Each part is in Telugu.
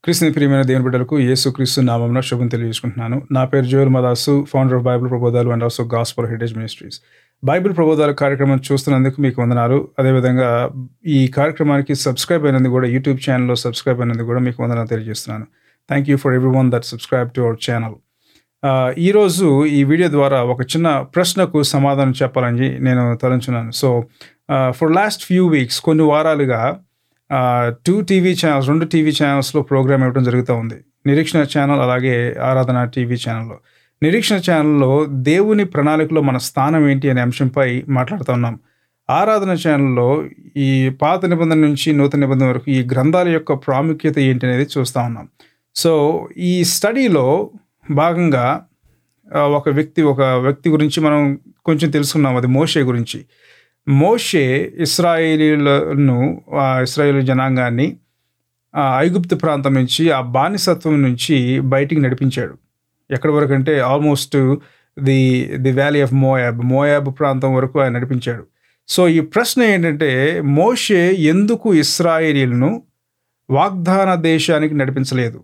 క్రీస్తుని ప్రియమైన దేవుని బిడ్డలకు యేసు క్రీస్తు నామంలో శుభం తెలియజేసుకుంటున్నాను నా పేరు Joel Madasu founder of Bible ప్రబోధాలు and also gospel heritage ministries Bible ప్రబోధాల కార్యక్రమం చూస్తున్నందుకు మీకు వందనాలు అదేవిధంగా ఈ కార్యక్రమానికి సబ్స్క్రైబ్ అయినందుకు కూడా యూట్యూబ్ ఛానల్లో సబ్స్క్రైబ్ అయినందుకు కూడా మీకు వందనాలు తెలియజేస్తున్నాను thank you for every one that subscribe to our channel ఈరోజు ఈ వీడియో ద్వారా ఒక చిన్న ప్రశ్నకు సమాధానం చెప్పాలని నేను తలంచున్నాను so for last few weeks కొన్ని వారాలుగా టూ టీవీ ఛానల్స్ రెండు టీవీ ఛానల్స్లో ప్రోగ్రామ్ ఇవ్వడం జరుగుతూ ఉంది నిరీక్షణ ఛానల్ అలాగే ఆరాధన టీవీ ఛానల్లో నిరీక్షణ ఛానల్లో దేవుని ప్రణాళికలో మన స్థానం ఏంటి అనే అంశంపై మాట్లాడుతూ ఉన్నాం ఆరాధన ఛానల్లో ఈ పాత నిబంధన నుంచి నూతన నిబంధన వరకు ఈ గ్రంథాల యొక్క ప్రాముఖ్యత ఏంటి అనేది చూస్తూ ఉన్నాం సో ఈ స్టడీలో భాగంగా ఆ, ఒక వ్యక్తి ఒక వ్యక్తి గురించి మనం కొంచెం తెలుసుకున్నాం అది మోషే గురించి మోషే ఇస్రాయేలీలను ఆ ఇస్రాయేల్ జనాంగాన్ని ఆ ఐగుప్తు ప్రాంతం నుంచి ఆ బానిసత్వం నుంచి బయటికి నడిపించాడు ఎక్కడి వరకు అంటే almost the the valley of Moab Moab ప్రాంతం వరకు ఆయన నడిపించాడు సో ఈ ప్రశ్న ఏంటంటే మోషే ఎందుకు ఇస్రాయేలీలను వాగ్దాన దేశానికి నడిపించలేదు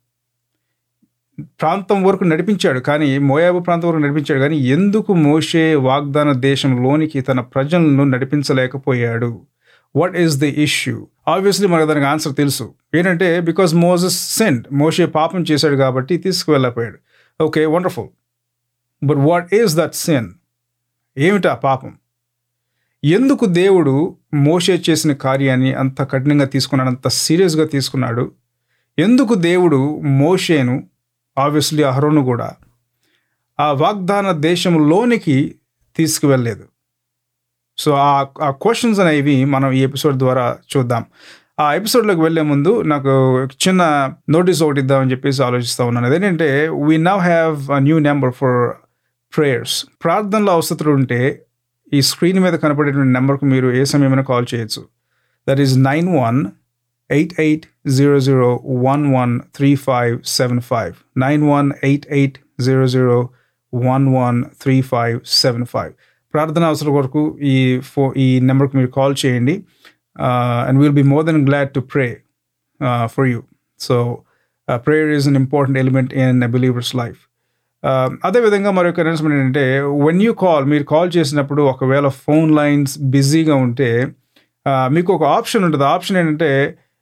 ప్రాంతం వరకు నడిపించాడు కానీ మోయాబు ప్రాంతం వరకు నడిపించాడు కానీ ఎందుకు మోషే వాగ్దాన దేశంలోనికి తన ప్రజలను నడిపించలేకపోయాడు what is the issue obviously మనకు దానికి ఆన్సర్ తెలుసు ఏంటంటే బికాస్ మోజస్ సెండ్ మోషే పాపం చేశాడు కాబట్టి తీసుకువెళ్ళపోయాడు okay wonderful but what is that sin ఏమిటి ఆ పాపం ఎందుకు దేవుడు మోషే చేసిన కార్యాన్ని అంత కఠినంగా తీసుకున్నాడు అంత సీరియస్గా తీసుకున్నాడు ఎందుకు దేవుడు మోషేను ఆబ్వియస్లీ అహరోను కూడా ఆ వాగ్దాన దేశంలోనికి తీసుకువెళ్ళలేదు సో ఆ ఆ క్వశ్చన్స్ అనేవి మనం ఈ ఎపిసోడ్ ద్వారా చూద్దాం ఆ ఎపిసోడ్లోకి వెళ్ళే ముందు నాకు ఒక చిన్న నోటీస్ ఒకటి ఇద్దామని చెప్పేసి ఆలోచిస్తూ ఉన్నాను అదేంటంటే we now have a new number for prayers ప్రార్థనలో అవసరం ఉంటే ఈ స్క్రీన్ మీద కనపడేటువంటి నెంబర్కు మీరు ఏ సమయమైనా కాల్ చేయొచ్చు that is nine one eight eight zero zero one one three five seven five nine one eight eight zero zero one one three five seven five ప్రార్థన అవసరం కొరకు ఈ ఫో ఈ నెంబర్కి మీరు కాల్ చేయండి and will be more then glad to pray for you so prayer is an important element in a believer's life అదేవిధంగా మరొక అనౌన్స్మెంట్ ఏంటంటే వెన్ యూ కాల్ మీరు కాల్ చేసినప్పుడు ఒకవేళ ఫోన్ లైన్స్ బిజీగా ఉంటే uh, మీకు ఒక ఆప్షన్ ఉంటుంది ఆప్షన్ ఏంటంటే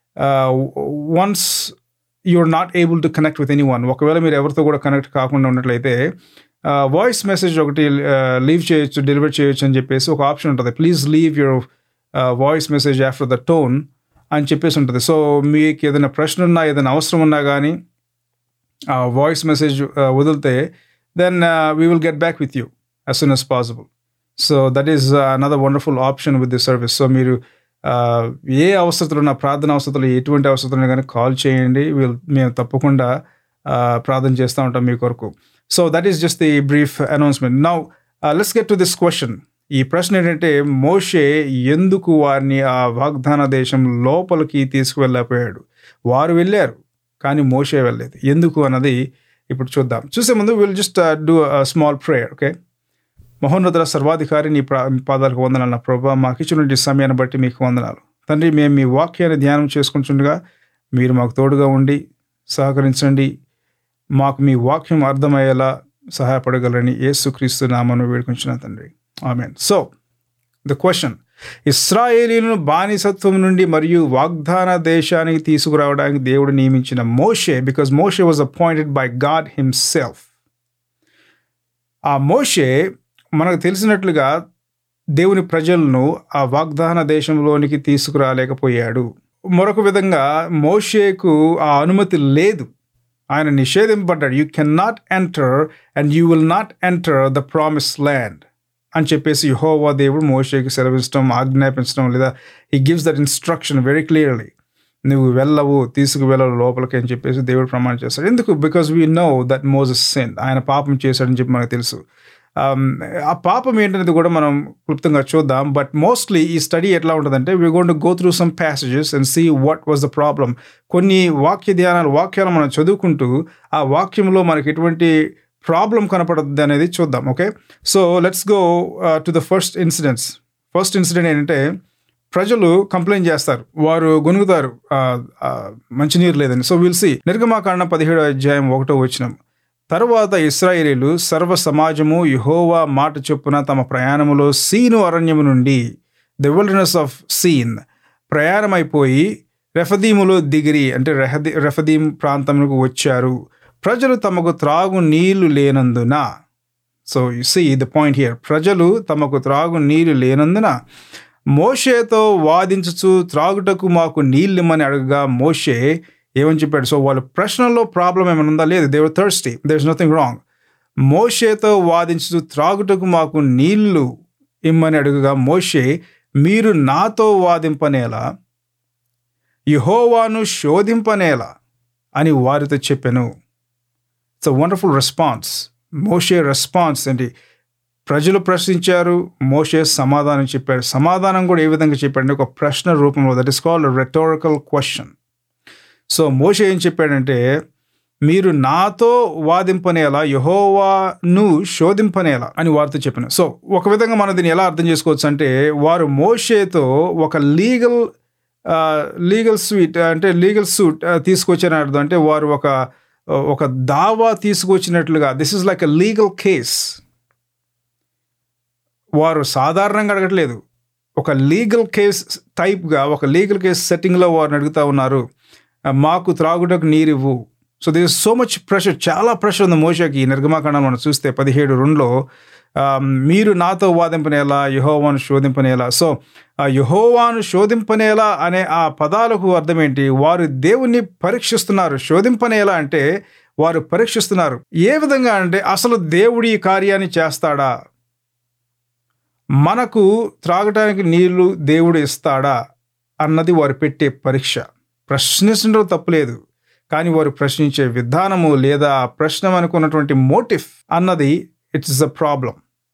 once you're not able to connect with any one ఒకవేళ మీరు ఎవరితో కూడా కనెక్ట్ కాకుండా ఉన్నట్లయితే వాయిస్ మెసేజ్ ఒకటి లీవ్ చేయొచ్చు డెలివర్ చేయొచ్చు అని చెప్పేసి ఒక ఆప్షన్ ఉంటుంది please leave your voice message after the tone అని చెప్పేసి ఉంటుంది సో మీకు ఏదైనా ప్రశ్న ఉన్నా ఏదైనా అవసరం ఉన్నా కానీ ఆ వాయిస్ మెసేజ్ వదిలితే then we will get back with you as soon as possible so that is another wonderful option with the service so మీరు uh, ఏ అవసరతలు ఉన్న ప్రార్థన అవసరతలు ఎటువంటి అవసరతలు కానీ కాల్ చేయండి వీల్ మేము తప్పకుండా uh, ప్రార్థన చేస్తూ ఉంటాం మీ కొరకు so that is just the brief announcement now let's get to this question ఈ ప్రశ్న ఏంటంటే మోషే ఎందుకు వారిని ఆ వాగ్దాన దేశం లోపలికి తీసుకువెళ్ళకపోయాడు వారు వెళ్ళారు కానీ మోషే వెళ్ళలేదు ఎందుకు అన్నది ఇప్పుడు చూద్దాం చూసే ముందు will just do small prayer okay మహోన్నతుల సర్వాధికారి నీ ప్రా- మీ పాదాలకు వందనాలు నా ప్రభా మాకు ఇచ్చినటువంటి సమయాన్ని బట్టి మీకు వందనాలు తండ్రి మేము మీ వాక్యాన్ని ధ్యానం చేసుకుంటుండగా మీరు మాకు తోడుగా ఉండి సహకరించండి మాకు మీ వాక్యం అర్థమయ్యేలా సహాయపడగలని యేసుక్రీస్తు నామను వేడుకుంటున్నా తండ్రి ఆమెన్ సో ద క్వశ్చన్ ఇస్రాయేలీలను బానిసత్వం నుండి మరియు వాగ్దాన దేశానికి తీసుకురావడానికి దేవుడు నియమించిన మోషే బికాజ్ మోషే was appointed by God himself ఆ మోషే మనకు తెలిసినట్లుగా దేవుని ప్రజలను ఆ వాగ్దాన దేశంలోనికి తీసుకురాలేకపోయాడు మరొక విధంగా మోషేకు ఆ అనుమతి లేదు ఆయన నిషేధింపడ్డాడు you can not enter and you will not enter the promise land అని చెప్పేసి యహోవా దేవుడు మోషేకి సెలవించడం ఆజ్ఞాపించడం లేదా ఈ gives that instruction very clearly నువ్వు వెళ్ళవు తీసుకువెళ్ళవు లోపలికి అని చెప్పేసి దేవుడు ప్రమాణం చేస్తాడు ఎందుకు because we know that Moses sin ఆయన పాపం చేశాడని చెప్పి మనకు తెలుసు Um, ఆ పాపం ఏంటనేది కూడా మనం క్లుప్తంగా చూద్దాం బట్ మోస్ట్లీ ఈ స్టడీ ఎట్లా ఉంటుందంటే we gonna go through some passages and see what was the problem కొన్ని వాక్య ధ్యానాలు వాక్యాలు మనం చదువుకుంటూ ఆ వాక్యంలో మనకి ఎటువంటి ప్రాబ్లం కనపడుతుంది అనేది చూద్దాం okay so let's go to the first incidents first incident ఏంటంటే ప్రజలు కంప్లైంట్ చేస్తారు వారు గొనుగుతారు ఆ, ఆ, మంచినీరు లేదని సో విల్సి నిర్గమాకాండం పదిహేడో అధ్యాయం ఒకటో వచ్చినాం తరువాత ఇస్రాయేలీలు సర్వ సమాజము యహోవా మాట చొప్పున తమ ప్రయాణములో సీను అరణ్యము నుండి ద విల్డర్నెస్ ఆఫ్ సీన్ ప్రయాణమైపోయి రెఫదీములో దిగిరి అంటే రెహదీ రెఫదీం ప్రాంతములకు వచ్చారు ప్రజలు తమకు త్రాగు నీళ్లు లేనందున so you see the point here ప్రజలు తమకు త్రాగు నీళ్లు లేనందున మోషేతో వాదించుచు త్రాగుటకు మాకు నీళ్ళిమ్మని అడగగా మోషే ఏమని చెప్పాడు సో వాళ్ళ ప్రశ్నలో ప్రాబ్లం ఏమైనా ఉందా లేదు they're thirsty there is nothing wrong మోషేతో వాదించుచు త్రాగుటకు మాకు నీళ్లు ఇమ్మని అడుగుగా మోషే మీరు నాతో వాదింపనేలా యహోవాను శోధింపనేలా అని వారితో చెప్పాను ఇట్స్ అ వండర్ఫుల్ రెస్పాన్స్ మోషే రెస్పాన్స్ ఏంటి ప్రజలు ప్రశ్నించారు మోషే సమాధానం చెప్పాడు సమాధానం కూడా ఏ విధంగా చెప్పాడంటే ఒక ప్రశ్న రూపంలో that is called rhetorical question so మోషే ఏం చెప్పాడంటే మీరు నాతో వాదింపనేలా యహోవాను శోధింపనేలా అని వారితో చెప్పాను సో ఒక విధంగా మనం దీన్ని ఎలా అర్థం చేసుకోవచ్చు అంటే వారు మోషేతో ఒక లీగల్ లీగల్ స్వీట్ అంటే లీగల్ సూట్ తీసుకొచ్చారని అర్థం అంటే వారు ఒక ఒక దావా తీసుకొచ్చినట్లుగా this is like a legal case వారు సాధారణంగా అడగట్లేదు ఒక లీగల్ కేస్ టైప్గా ఒక లీగల్ కేస్ సెట్టింగ్లో వారిని అడుగుతా ఉన్నారు మాకు త్రాగుటకు నీరివ్వు so this so much pressure చాలా ప్రెషర్ ఉంది మోషకి నిర్గమాకాండం మనం చూస్తే పదిహేడు రెండులో మీరు నాతో వాదింపనేలా యహోవాను శోధింపనేలా సో ఆ యహోవాను శోధింపనేలా అనే ఆ పదాలకు అర్థం ఏంటి వారు దేవుణ్ణి పరీక్షిస్తున్నారు శోధింపనేలా అంటే వారు పరీక్షిస్తున్నారు ఏ విధంగా అంటే అసలు దేవుడు ఈ కార్యాన్ని చేస్తాడా మనకు త్రాగటానికి నీళ్లు దేవుడు ఇస్తాడా అన్నది వారు పెట్టే పరీక్ష ప్రశ్నించడం తప్పులేదు కానీ వారు ప్రశ్నించే విధానము లేదా ఆ ప్రశ్న అనుకున్నటువంటి మోటివ్ అన్నది ఇట్స్ అ ప్రాబ్లం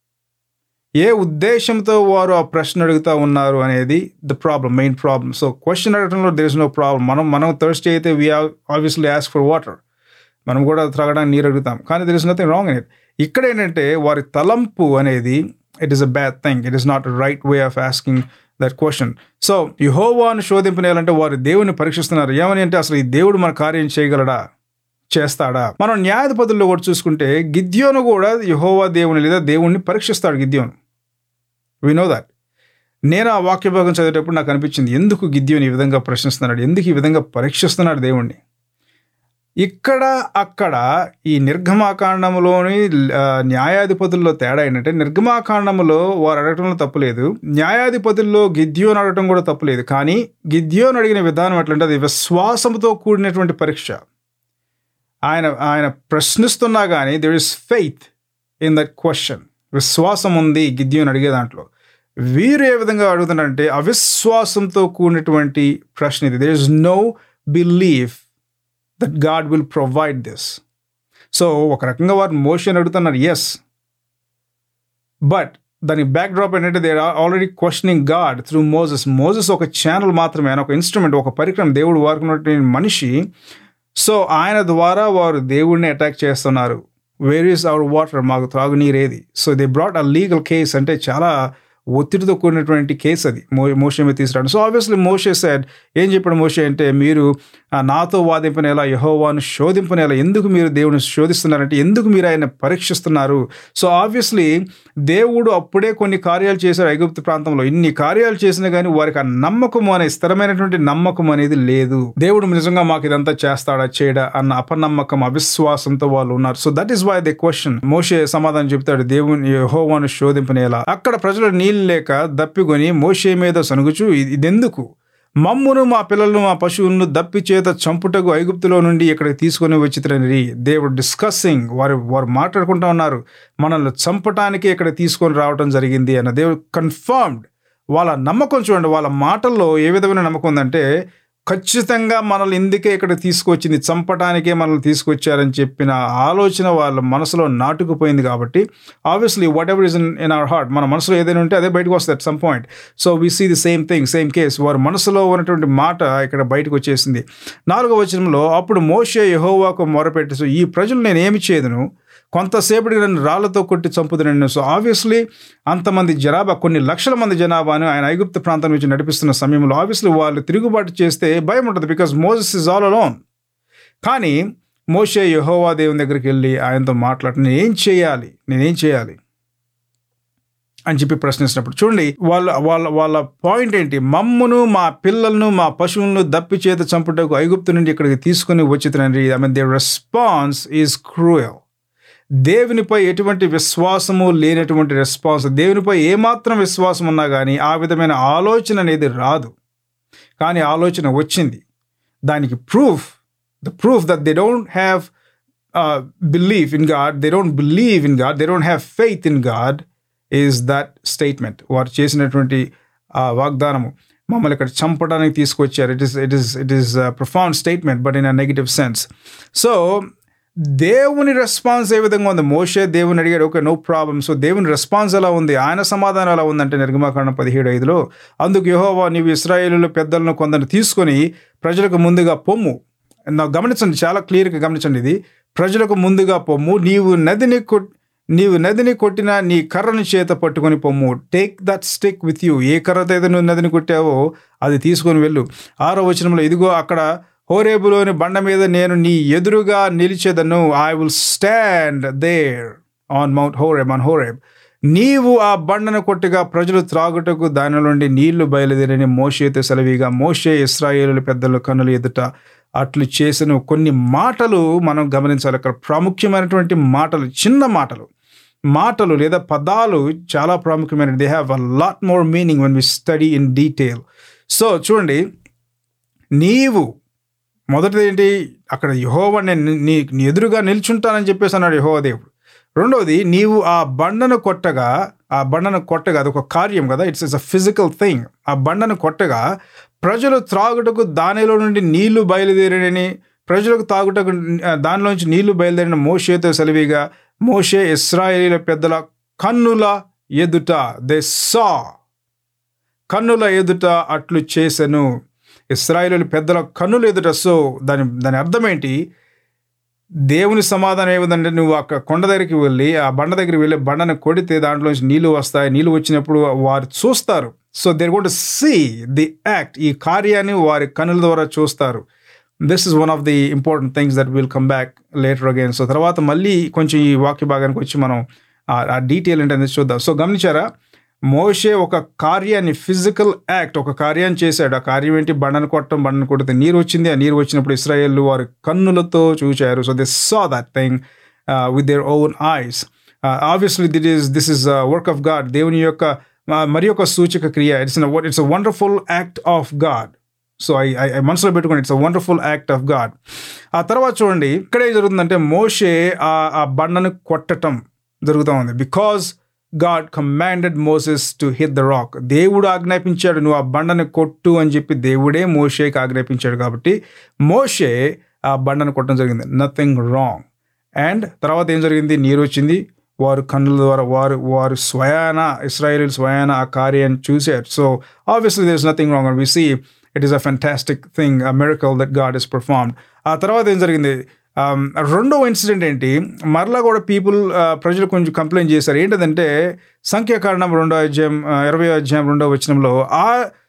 ఏ ఉద్దేశంతో వారు ఆ ప్రశ్న అడుగుతూ ఉన్నారు అనేది the problem main problem so question అడగడంలో దేర్ ఇస్ నో ప్రాబ్లం మనం మనం థర్స్టీ అయితే we obviously ask for water మనం కూడా త్రాగడానికి నీరు అడుగుతాం కానీ there is nothing wrong in it ఇక్కడ ఏంటంటే వారి తలంపు అనేది it is a bad thing it is not right way of asking that question so యుహోవాను శోధింపనేయాలంటే వారు దేవుని పరీక్షిస్తున్నారు ఏమని అంటే అసలు ఈ దేవుడు మన కార్యం చేయగలడా చేస్తాడా మనం న్యాయాధిపతుల్లో కూడా చూసుకుంటే గిద్యోను కూడా యహోవా దేవుని లేదా దేవుణ్ణి పరీక్షిస్తాడు గిద్యోను వి నో దట్ నేను ఆ వాక్య భాగం చదివేటప్పుడు నాకు అనిపించింది ఎందుకు గిద్యోని ఈ విధంగా ప్రశ్నిస్తున్నాడు ఎందుకు ఈ విధంగా పరీక్షిస్తున్నాడు దేవుణ్ణి ఇక్కడ అక్కడ ఈ నిర్గమాకాండంలోని న్యాయాధిపతుల్లో తేడా ఏంటంటే నిర్గమాకాండంలో వారు అడగటంలో తప్పులేదు న్యాయాధిపతుల్లో గిద్యోని అడగటం కూడా తప్పులేదు కానీ గిద్యోని అడిగిన విధానం ఎట్లంటే అది విశ్వాసంతో కూడినటువంటి పరీక్ష ఆయన ఆయన ప్రశ్నిస్తున్నా కానీ there is faith in that question విశ్వాసం ఉంది గిద్యోని అడిగే దాంట్లో వీరు ఏ విధంగా అడుగుతున్నారంటే అవిశ్వాసంతో కూడినటువంటి ప్రశ్న ఇది there is no belief that God will provide this so ఒక రకంగా వారు మోషన్ అడుగుతున్నారు ఎస్ బట్ దాని బ్యాక్ డ్రాప్ ఏంటంటే they are already questioning God through Moses Moses ఒక ఛానల్ మాత్రమే ఆయన ఒక ఇన్స్ట్రుమెంట్ ఒక పరికరం దేవుడు వాడుకున్నటువంటి మనిషి సో ఆయన ద్వారా వారు దేవుడిని అటాక్ చేస్తున్నారు వేర్ ఈస్ అవర్ వాటర్ మాకు త్రాగునీరేది so they brought a legal case అంటే చాలా ఒత్తిడితో కూడినటువంటి కేసు అది మో మోషే మీద తీసుకురావడం సో ఆబ్వియస్లీ మోషే సెడ్ ఏం చెప్పాడు మోషే అంటే మీరు నాతో వాదింపనేలా యహోవాను శోధింపనేలా ఎందుకు మీరు దేవుని శోధిస్తున్నారంటే ఎందుకు మీరు ఆయన పరీక్షిస్తున్నారు సో ఆబ్వియస్లీ దేవుడు అప్పుడే కొన్ని కార్యాలు చేశారు ఐగుప్తు ప్రాంతంలో ఇన్ని కార్యాలు చేసినా కానీ వారికి ఆ నమ్మకం అనే స్థిరమైనటువంటి నమ్మకం అనేది లేదు దేవుడు నిజంగా మాకు ఇదంతా చేస్తాడా చేయడా అన్న అపనమ్మకం అవిశ్వాసంతో వాళ్ళు ఉన్నారు so that is why the question మోషే సమాధానం చెప్తాడు దేవుని యహోవాను శోధింపనేలా అక్కడ ప్రజలు నీళ్ళు లేక దప్పికొని మోషే మీద సనుగుచు ఇదెందుకు మమ్మును మా పిల్లలను మా పశువులను దప్పి చేత చంపుటకు ఐగుప్తులో నుండి ఇక్కడికి తీసుకొని వచ్చిరని దేవుడు డిస్కస్సింగ్ వారు వారు మాట్లాడుకుంటా ఉన్నారు మనల్ని చంపటానికి ఇక్కడ తీసుకొని రావడం జరిగింది అన్న దేవుడు కన్ఫర్మ్డ్ వాళ్ళ నమ్మకం చూడండి వాళ్ళ మాటల్లో ఏ విధమైన నమ్మకం ఉందంటే ఖచ్చితంగా మనల్ని ఇందుకే ఇక్కడ తీసుకొచ్చింది చంపటానికే మనల్ని తీసుకొచ్చారని చెప్పిన ఆలోచన వాళ్ళ మనసులో నాటుకుపోయింది కాబట్టి obviously whatever is in in our heart మన మనసులో ఏదైనా ఉంటే అదే బయటకు వస్తుంది at some point so we see the same thing same case వారి మనసులో ఉన్నటువంటి మాట ఇక్కడ బయటకు వచ్చేసింది నాలుగో వచనంలో అప్పుడు మోషే యహోవాకు మొరపెట్టి ఈ ప్రజలు నేను ఏమి చేయదును కొంతసేపటికి నన్ను రాళ్లతో కొట్టి చంపుతున్నాను సో ఆబ్వియస్లీ అంతమంది జనాభా కొన్ని లక్షల మంది జనాభాను ఆయన ఐగుప్త ప్రాంతం నుంచి నడిపిస్తున్న సమయంలో ఆబ్వియస్లీ వాళ్ళు తిరుగుబాటు చేస్తే భయం ఉంటుంది because Moses is all alone కానీ మోషే యహోవా దేవుని దగ్గరికి వెళ్ళి ఆయనతో మాట్లాడి నేనేం చేయాలి నేనేం చేయాలి అని చెప్పి ప్రశ్నించినప్పుడు చూడండి వాళ్ళ వాళ్ళ వాళ్ళ పాయింట్ ఏంటి మమ్మును మా పిల్లలను మా పశువులను దప్పి చేత చంపుటకు ఐగుప్తు నుండి ఇక్కడికి తీసుకుని వచ్చి తండ్రి I mean they response is cruel దేవునిపై ఎటువంటి విశ్వాసము లేనటువంటి రెస్పాన్స్ దేవునిపై ఏమాత్రం విశ్వాసం ఉన్నా కానీ ఆ విధమైన ఆలోచన అనేది రాదు కానీ ఆలోచన వచ్చింది దానికి proof the proof that they don't have believe in God they don't believe in God they don't have faith in God is that statement వారు చేసినటువంటి ఆ వాగ్దానము మమ్మల్ని ఇక్కడ చంపడానికి తీసుకొచ్చారు it is it is it is profound statement but in a negative sense so దేవుని రెస్పాన్స్ ఏ విధంగా ఉంది మోషే దేవుని అడిగాడు ఓకే నో ప్రాబ్లం సో దేవుని రెస్పాన్స్ ఎలా ఉంది ఆయన సమాధానం ఎలా ఉందంటే నిర్గమాకాండం పదిహేడు ఐదులో అందుకు యహోవా నీవు ఇస్రాయేలు పెద్దలను కొందరు తీసుకొని ప్రజలకు ముందుగా పొమ్ము నా గమనించండి చాలా క్లియర్గా గమనించండి ఇది ప్రజలకు ముందుగా పొమ్ము నీవు నదిని కొట్ నీవు నదిని కొట్టిన నీ కర్రను చేత పట్టుకొని పొమ్ము take that stick with you ఏ కర్రతో అయితే నువ్వు నదిని కొట్టావో అది తీసుకొని వెళ్ళు ఆరో వచనంలో ఇదిగో అక్కడ హోరేబులోని బండ మీద నేను నీ ఎదురుగా నిలిచేదను I will stand there on Mount Horeb on Horeb నీవు ఆ బండను కొట్టుగా ప్రజలు త్రాగుటకు దాని నుండి నీళ్లు బయలుదేరని మోషేతో సెలవిగా మోషే ఇస్రాయేలు పెద్దల కన్నులు ఎదుట అట్లు చేసిన కొన్ని మాటలు మనం గమనించాలి అక్కడ ప్రాముఖ్యమైనటువంటి మాటలు చిన్న మాటలు మాటలు లేదా పదాలు చాలా ప్రాముఖ్యమైనవి they have a lot more meaning when we study in detail so చూడండి నీవు మొదటిది ఏంటి అక్కడ యహోవ నేను నీ నీ ఎదురుగా నిల్చుంటానని చెప్పేసి అన్నాడు యహోవ దేవుడు రెండవది నీవు ఆ బండను కొట్టగా ఆ బండను కొట్టగా అది ఒక కార్యం కదా it's it's a physical thing ఆ బండను కొట్టగా ప్రజలు త్రాగుటకు దానిలో నుండి నీళ్లు బయలుదేరని ప్రజలకు తాగుటకు దానిలోంచి నీళ్లు బయలుదేరిన మోషేతో సెలవిగా మోషే ఇస్రాయేలీల పెద్దల కన్నుల ఎదుట దే సా కన్నుల ఎదుట అట్లు చేసెను ఇస్రాయేలు పెద్దల కన్నుల ఎదుట సో దాని దాని అర్థం ఏంటి దేవుని సమాధానం ఏమిటంటే నువ్వు అక్కడ కొండ దగ్గరికి వెళ్ళి ఆ బండ దగ్గరికి వెళ్ళి బండను కొడితే దాంట్లోంచి నీళ్లు వస్తాయి నీళ్లు వచ్చినప్పుడు వారు చూస్తారు so they're got see the act ఈ కార్యాన్ని వారి కన్నుల ద్వారా చూస్తారు this is one of the important things that will come back later again so తర్వాత మళ్ళీ కొంచెం ఈ వాక్య భాగానికి వచ్చి మనం ఆ డీటెయిల్ ఏంటనేది చూద్దాం సో గమనించారా మోషే ఒక కార్యాన్ని ఫిజికల్ యాక్ట్ ఒక కార్యాన్ని చేశాడు ఆ కార్యం ఏంటి బండను కొట్టడం బండను కొడితే నీరు వచ్చింది ఆ నీరు వచ్చినప్పుడు ఇస్రాయేల్ వారి కన్నులతో చూచారు so they saw that thing with their own eyes obviously that is this is work of God దేవుని యొక్క మరి ఒక సూచక క్రియ it's it's a wonderful act of God so I I మనసులో పెట్టుకోండి it's a wonderful act of God ఆ తర్వాత చూడండి ఇక్కడ ఏం జరుగుతుందంటే మోషే ఆ బండను కొట్టటం జరుగుతూ ఉంది because God commanded Moses to hit the rock దేవుడు ఆజ్ఞాపించాడు నువ్వు ఆ బండను కొట్టు అని చెప్పి దేవుడే మోషేకి ఆజ్ఞాపించాడు కాబట్టి మోషే ఆ బండను కొట్టడం జరిగింది నథింగ్ రాంగ్ అండ్ తర్వాత ఏం జరిగింది నీరు వచ్చింది వారు కన్నుల ద్వారా వారు వారు స్వయాన ఇస్రాయేల్ స్వయాన ఆ కార్యాన్ని చూశారు so obviously there is nothing wrong and we see it is a fantastic thing a miracle that God is performed ఆ తర్వాత ఏం జరిగింది రెండవ ఇన్సిడెంట్ ఏంటి మరలా కూడా పీపుల్ ప్రజలు కొంచెం కంప్లైంట్ చేశారు ఏంటంటే సంఖ్యాకారణం రెండో అధ్యాయం ఇరవై అధ్యాయం రెండో వచనంలో ఆ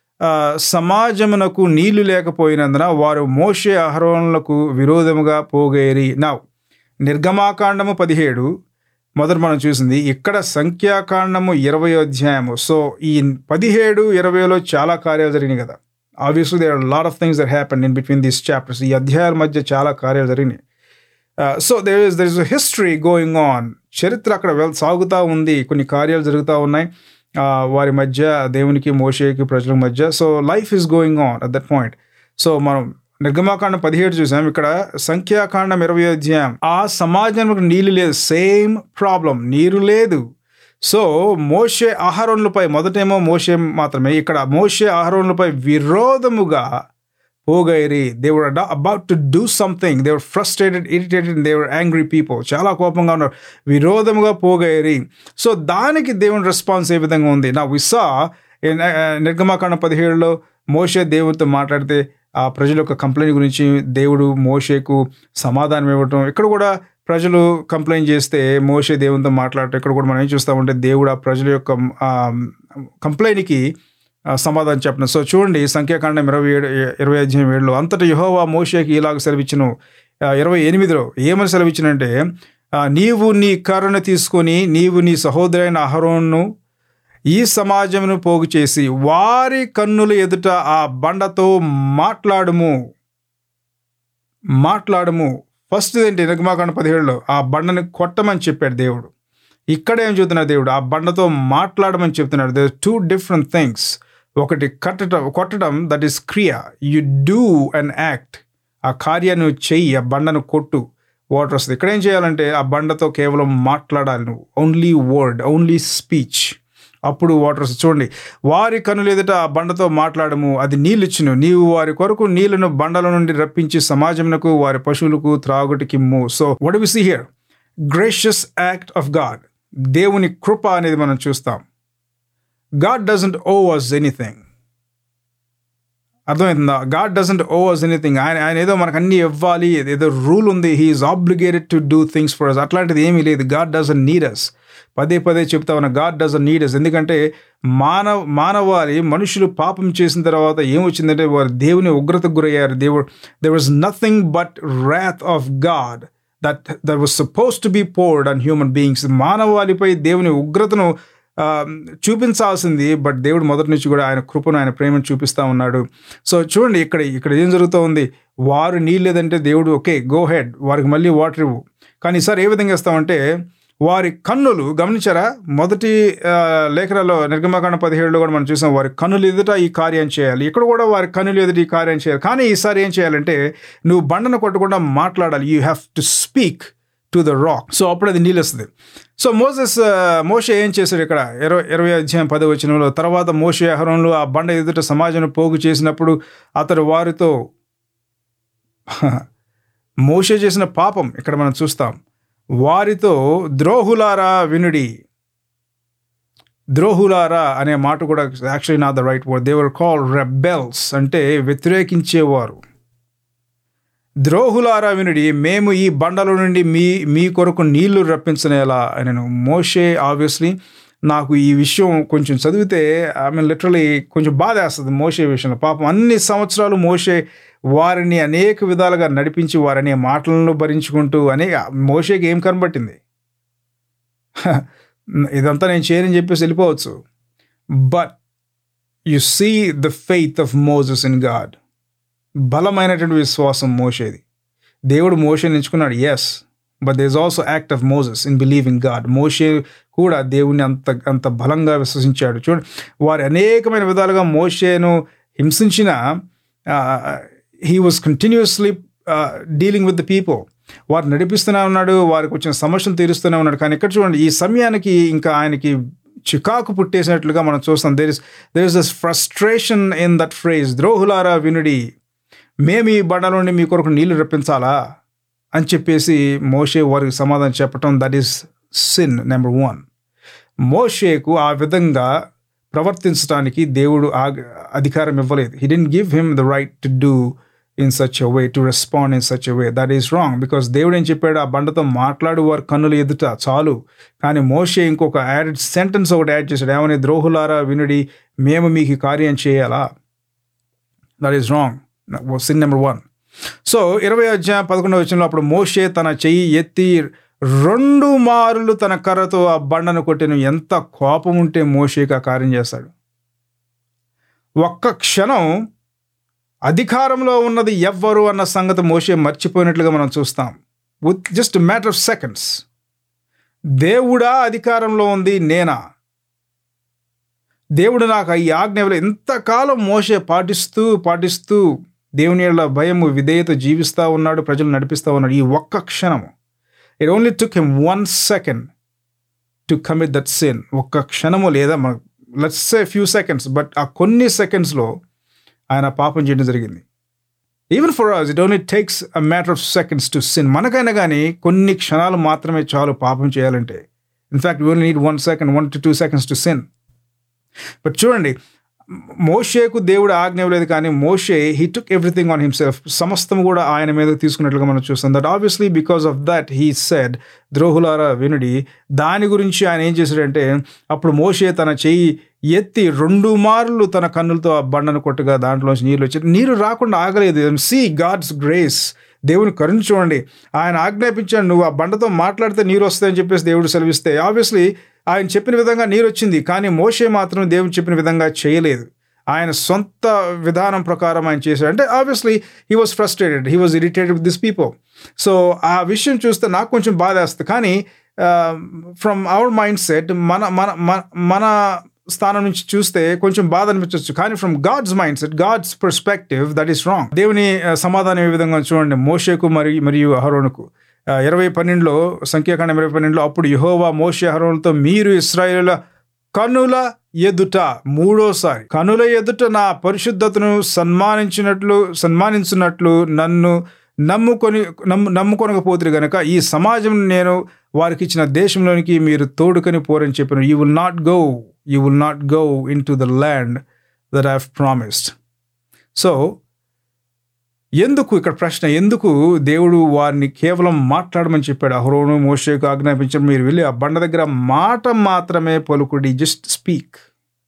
సమాజమునకు నీళ్లు లేకపోయినందున వారు మోషే అహరోనులకు విరోధముగా పోగేరి నా నిర్గమాకాండము పదిహేడు మొదట మనం చూసింది ఇక్కడ సంఖ్యాకాండము ఇరవై అధ్యాయము సో ఈ పదిహేడు ఇరవైలో చాలా కార్యాలు జరిగినాయి కదా obviously there are lot of things that happen in between these chapters ఈ అధ్యాయాల మధ్య చాలా కార్యాలు జరిగినాయి so there is there is history going on చరిత్ర అక్కడ వెల్ సాగుతూ ఉంది కొన్ని కార్యాలు జరుగుతూ ఉన్నాయి వారి మధ్య దేవునికి మోషేకి ప్రజల మధ్య so life is going on at that point సో మనం నిర్గమాకాండం పదిహేడు చూసాం ఇక్కడ సంఖ్యాకాండం ఇరవై అధ్యాయం ఆ సమాజంలో నీళ్ళు లేదు సేమ్ ప్రాబ్లం నీరు లేదు సో మోషే ఆహారంలపై మొదటేమో మోషే మాత్రమే ఇక్కడ మోషే ఆహారంలపై విరోధముగా పోగైరి they're about to do something they're frustrated irritated they're angry people చాలా కోపంగా ఉన్నారు విరోధముగా పోగైరి సో దానికి దేవుని రెస్పాన్స్ ఏ విధంగా ఉంది నా విసా నిర్గమాకాండ పదిహేడులో మోషే దేవుడితో మాట్లాడితే ఆ ప్రజల యొక్క కంప్లైంట్ గురించి దేవుడు మోషేకు సమాధానం ఇవ్వటం ఇక్కడ కూడా ప్రజలు కంప్లైంట్ చేస్తే మోషే దేవునితో మాట్లాడటం ఇక్కడ కూడా మనం ఏం చూస్తామంటే దేవుడు ఆ ప్రజల యొక్క కంప్లైంట్కి సమాధానం చెప్పిన సో చూడండి సంఖ్యాకాండం ఇరవై ఏడు ఇరవై అధ్యాయం ఏడులో అంతటా యహోవా మోషేకి ఇలాగ సెలవిచ్చిన ఇరవై ఎనిమిదిలో ఏమని సెలవిచ్చినంటే ఆ, నీవు నీ కర్రను తీసుకొని నీవు నీ సహోదరైన అహరోన్ను ఈ సమాజమును పోగు చేసి వారి కన్నుల ఎదుట ఆ బండతో మాట్లాడుము మాట్లాడము ఫస్ట్ ఏంటి నిర్గమాకాండ పదిహేడులో ఆ బండని కొట్టమని చెప్పాడు దేవుడు ఇక్కడ ఏం చెబుతున్నాడు దేవుడు ఆ బండతో మాట్లాడమని చెప్తున్నాడు దే టూ డిఫరెంట్ థింగ్స్ ఒకటి కట్టడం కొట్టడం దట్ ఈస్ క్రియ యు డూ అండ్ యాక్ట్ ఆ కార్యాన్ని నువ్వు చెయ్యి ఆ బండను కొట్టు వాటర్ వస్తుంది ఇక్కడ ఏం చేయాలంటే ఆ బండతో కేవలం మాట్లాడాలి నువ్వు ఓన్లీ వర్డ్ ఓన్లీ స్పీచ్ అప్పుడు వాటర్ వస్తుంది చూడండి వారి కనులు ఎదుట ఆ బండతో మాట్లాడము అది నీళ్ళిచ్చును నీవు వారి కొరకు నీళ్లను బండల నుండి రప్పించి సమాజమునకు వారి పశువులకు త్రాగుటికిమ్ము so what we see here gracious act of God దేవుని కృప అనేది మనం చూస్తాం God doesn't owe us anything అర్థమవుతుందా God doesn't owe us anything ఆయన ఆయన ఏదో మనకు అన్ని ఇవ్వాలి ఏదో రూల్ ఉంది he is obligated to do things for us అట్లాంటిది ఏమీ లేదు గాడ్ డజన్ నీడ్ అస్ పదే పదే చెప్తా ఉన్న గాడ్ డజన్ నీడ్ అస్ ఎందుకంటే మానవ మానవాళి మనుషులు పాపం చేసిన తర్వాత ఏమొచ్చిందంటే వారు దేవుని ఉగ్రతకు గురయ్యారు దేవుడు there was nothing but wrath of God that that was supposed to be poured on human beings మానవాళిపై దేవుని ఉగ్రతను ఆ, చూపించాల్సింది బట్ దేవుడు మొదటి నుంచి కూడా ఆయన కృపను ఆయన ప్రేమను చూపిస్తూ ఉన్నాడు సో చూడండి ఇక్కడ ఇక్కడ ఏం జరుగుతూ ఉంది వారు నీళ్ళేదంటే దేవుడు ఓకే గో హెడ్ వారికి మళ్ళీ వాటర్ ఇవ్వు కానీ ఈసారి ఏ విధంగా ఇస్తామంటే వారి కన్నులు గమనించారా మొదటి ఆ, లేఖనాల్లో నిర్గమకాండ పదిహేడులో కూడా మనం చూసాం వారి కన్నులు ఎదుట ఈ కార్యం చేయాలి ఇక్కడ కూడా వారి కన్నులు ఎదుట ఈ కార్యం చేయాలి కానీ ఈసారి ఏం చేయాలంటే నువ్వు బండను కొట్టకుండా మాట్లాడాలి you have to speak to the rock so అప్పుడు అది నీళ్ళొస్తుంది సో మోసెస్ మోషే ఏం చేశాడు ఇక్కడ ఇరవై ఇరవై అధ్యాయం పది వచనంలో తర్వాత మోషే అహరోన్లు ఆ బండ ఎదుట సమాజం పోగు చేసినప్పుడు అతడు వారితో మోషే చేసిన పాపం ఇక్కడ మనం చూస్తాం వారితో ద్రోహులారా వినుడి ద్రోహులారా అనే మాట కూడా actually not the right word they were call rebels అంటే వ్యతిరేకించేవారు ద్రోహులారా వినుడి మేము ఈ బండల నుండి మీ మీ కొరకు నీళ్లు రప్పించనేలా నేను మోషే ఆబ్వియస్లీ నాకు ఈ విషయం కొంచెం చదివితే ఐ మీన్ లిటరలీ కొంచెం బాధ వేస్తుంది మోషే విషయంలో పాపం అన్ని సంవత్సరాలు మోషే వారిని అనేక విధాలుగా నడిపించి వారిని మాటలను భరించుకుంటూ అనేక మోషేకి ఏం కనబట్టింది ఇదంతా నేను చేయనని చెప్పేసి వెళ్ళిపోవచ్చు but you see the faith of Moses in God బలమైనటువంటి విశ్వాసం మోషేది దేవుడు మోషేని ఎంచుకున్నాడు yes but there's also act of Moses in believing God మోషే కూడా దేవుని అంత అంత బలంగా విశ్వసించాడు చూడండి వారు అనేకమైన విధాలుగా మోషేను హింసించిన he was continuously dealing with the people వారు నడిపిస్తూనే ఉన్నాడు వారికి వచ్చిన సమస్యలు తీరుస్తూనే ఉన్నాడు కానీ ఇక్కడ చూడండి ఈ సమయానికి ఇంకా ఆయనకి చికాకు పుట్టేసినట్లుగా మనం చూస్తాం there is there is this frustration in that phrase ద్రోహులారా వినుడి మేము ఈ బండ నుండి మీ కొరకు నీళ్లు రప్పించాలా అని చెప్పేసి మోషే వారికి సమాధానం చెప్పటం that is sin number one మోషేకు ఆ విధంగా ప్రవర్తించడానికి దేవుడు ఆ అధికారం ఇవ్వలేదు he didn't give him the right to do in such a way to respond in such a way that is wrong because దేవుడు ఏం చెప్పాడు ఆ బండతో మాట్లాడు వారి కన్నులు ఎదుట చాలు కానీ మోషే ఇంకొక యాడ్ సెంటెన్స్ ఒకటి యాడ్ చేశాడు ఏమని ద్రోహులారా వినుడి మేము మీకు ఈ కార్యం చేయాలా that is wrong sin number one so ఇరవై అధ్యాయం పదకొండవ వచ్చిన అప్పుడు మోషే తన చెయ్యి ఎత్తి రెండు మారులు తన కర్రతో ఆ బండను కొట్టిన ఎంత కోపం ఉంటే మోషేకి ఆ కార్యం చేస్తాడు ఒక్క క్షణం అధికారంలో ఉన్నది ఎవ్వరు అన్న సంగతి మోషే మర్చిపోయినట్లుగా మనం చూస్తాం with just matter of seconds దేవుడా అధికారంలో ఉంది నేనా దేవుడు నాకు ఈ ఆజ్ఞ ఇవ్వలేదు ఇంతకాలం మోసే పాటిస్తూ పాటిస్తూ దేవుని యొక్క భయము విధేయత జీవిస్తూ ఉన్నాడు ప్రజలు నడిపిస్తూ ఉన్నాడు ఈ ఒక్క క్షణము it only took him one second to commit that sin ఒక్క క్షణము లేదా మన let's say few seconds but ఆ కొన్ని సెకండ్స్లో ఆయన పాపం చేయడం జరిగింది even for us it only takes a matter of seconds to sin మనకైనా కానీ కొన్ని క్షణాలు మాత్రమే చాలు పాపం చేయాలంటే in fact only need one second one to two seconds to sin but చూడండి మోషేకు దేవుడు ఆజ్ఞ ఇవ్వలేదు కానీ మోషే he took everything on himself సమస్తం కూడా ఆయన మీద తీసుకున్నట్లుగా మనం చూస్తాం that obviously because of that he said ద్రోహులారా వినుడి దాని గురించి ఆయన ఏం చేశాడంటే అప్పుడు మోషే తన చెయ్యి ఎత్తి రెండు మార్లు తన కన్నులతో ఆ బండను కొట్టగా దాంట్లోంచి నీళ్ళు వచ్చి నీరు రాకుండా ఆగలేదు సీ గాడ్స్ గ్రేస్ దేవుని కరుణ చూడండి ఆయన ఆజ్ఞాపించాడు నువ్వు ఆ బండతో మాట్లాడితే నీరు వస్తాయని చెప్పేసి దేవుడు సెలవిస్తే ఆబ్వియస్లీ ఆయన చెప్పిన విధంగా నీరు వచ్చింది కానీ మోషే మాత్రం దేవుడు చెప్పిన విధంగా చేయలేదు ఆయన సొంత విధానం ప్రకారం ఆయన చేశాడు అంటే obviously he was frustrated he was irritated with this people so ఆ విషయం చూస్తే నాకు కొంచెం బాధ వేస్తుంది కానీ ఫ్రమ్ అవర్ మైండ్ సెట్ మన మన మన- మన స్థానం నుంచి చూస్తే కొంచెం బాధ అనిపించవచ్చు కానీ from God's mind set God's perspective that is wrong దేవుని ఆ, సమాధానం ఏ విధంగా చూడండి మోషేకు మరియు మరియు అహరోనుకు ఆ, ఇరవై పన్నెండులో సంఖ్యాకాండం ఇరవై పన్నెండులో అప్పుడు యహోవా మోషే అహరోనులతో మీరు ఇస్రాయేలుల కనుల ఎదుట మూడోసారి కనుల ఎదుట నా పరిశుద్ధతను సన్మానించినట్లు సన్మానించినట్లు నన్ను నమ్ముకొని నమ్ము నమ్ముకొనకపోతే గనక ఈ సమాజం నేను వారికి ఇచ్చిన దేశంలోనికి మీరు తోడుకొని పోరని చెప్పిన you will not go you will not go in to the land that have promised so ఎందుకు ఇక్కడ ప్రశ్న ఎందుకు దేవుడు వారిని కేవలం మాట్లాడమని చెప్పాడు అహరోను మోషేకు ఆజ్ఞాపించడం మీరు వెళ్ళి ఆ బండ దగ్గర మాట మాత్రమే పలుకుడి జస్ట్ స్పీక్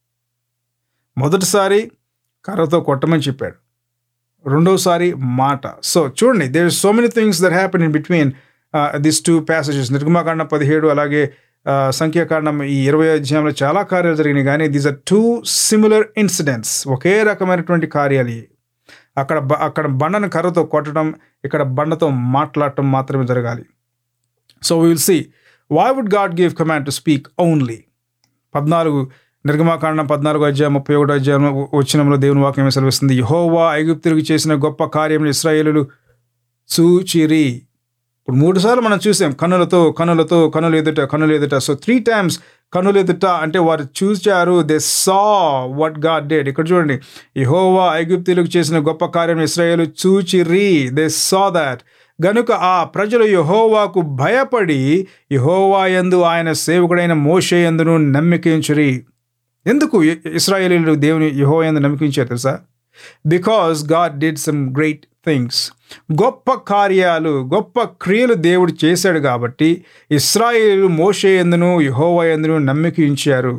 మొదటిసారి కర్రతో కొట్టమని చెప్పాడు రెండోసారి మాట సో చూడండి there so many things that happen in between this two passages నిర్గమాకాండం పదిహేడు అలాగే ఆ, సంఖ్యాకాండం ఈ ఇరవై అధ్యాయంలో చాలా కార్యాలు జరిగినాయి కానీ these are two similar incidents ఒకే రకమైనటువంటి కార్యాలు ఇవి. అక్కడ బ- అక్కడ బండను కర్రతో కొట్టడం ఇక్కడ బండతో మాట్లాడటం మాత్రమే జరగాలి so we'll see why would God give command to speak only పద్నాలుగు నిర్గమాకాండం పద్నాలుగు అధ్యాయం ముప్పై ఒకటో అధ్యాయం వచ్చినంలో దేవుని వాక్యం ఏమి సెలవిస్తుంది యహోవా ఐగుప్తులకు చేసిన గొప్ప కార్యం ఇస్రాయేలులు చూచిరి ఇప్పుడు మూడు సార్లు మనం చూసాం కన్నులతో కన్నులతో కన్నులు ఎదుట కన్నులు ఎదుట సో త్రీ టైమ్స్ కన్నులు ఎదుట అంటే వారు చూచారు they saw what God did ఇక్కడ చూడండి యహోవా ఐగుప్తులకు చేసిన గొప్ప కార్యం ఇస్రాయేలు చూచిరి దే సా దాట్ గనుక ఆ ప్రజలు యహోవాకు భయపడి యహోవా యందు ఆయన సేవకుడైన మోషే యందును నమ్మికించురి ఎందుకు ఇ- ఇస్రాయేలీలు దేవుని యహోవా యందు నమ్మికించారు తెలుసా because God did some great things గొప్ప కార్యాలు గొప్ప క్రియలు దేవుడు చేశాడు కాబట్టి ఇస్రాయేలు మోషే ఎందును యహోవా ఎందును నమ్మికించారు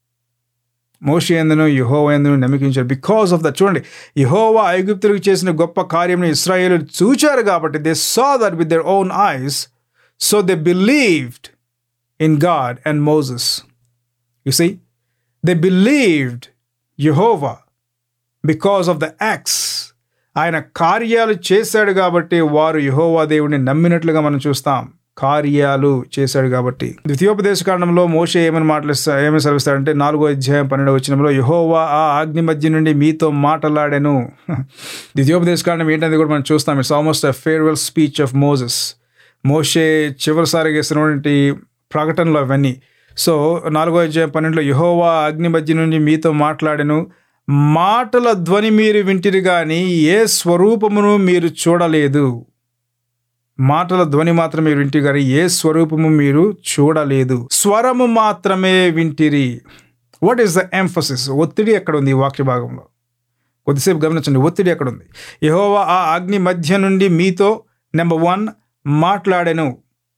మోషే ఎందును యహోవా ఎందును నమ్మికించారు బికాస్ ఆఫ్ దట్ చూడండి యహోవా ఐగుప్తులకు చేసిన గొప్ప కార్యంను ఇస్రాయేలు చూచారు కాబట్టి they saw that with their own eyes so they believed in God and Moses you see they believed యహోవా బికాస్ ఆఫ్ ద యాక్ట్స్ ఆయన కార్యాలు చేశాడు కాబట్టి వారు యహోవా దేవుడిని నమ్మినట్లుగా మనం చూస్తాం కార్యాలు చేశాడు కాబట్టి ద్వితీయోపదేశ కాండంలో మోషే ఏమని మాట్లాడిస్తా ఏమని సెలవిస్తాడంటే నాలుగో అధ్యాయం పన్నెండవ వచ్చినంలో యహోవా ఆ అగ్ని మధ్య నుండి మీతో మాట్లాడాను ద్వితీయోపదేశ కాండం ఏంటనేది కూడా మనం చూస్తాం it's almost a farewell speech of Moses మోషే చివరిసారిగా ఇస్తున్నటువంటి ప్రకటనలు అవన్నీ సో నాలుగో అధ్యాయం పన్నెండులో యహోవా అగ్ని మధ్య నుండి మీతో మాట్లాడెను మాటల ధ్వని మీరు వింటిరి గాని ఏ స్వరూపమును మీరు చూడలేదు మాటల ధ్వని మాత్రమే మీరు వింటిరి గాని ఏ స్వరూపము మీరు చూడలేదు స్వరము మాత్రమే వింటిరి వాట్ ఈస్ ద ఎంఫసిస్ ఒత్తిడి ఎక్కడ ఉంది ఈ వాక్య భాగంలో కొద్దిసేపు గమనించండి ఒత్తిడి ఎక్కడ ఉంది యహోవా ఆ అగ్ని మధ్య నుండి మీతో నెంబర్ వన్ మాట్లాడెను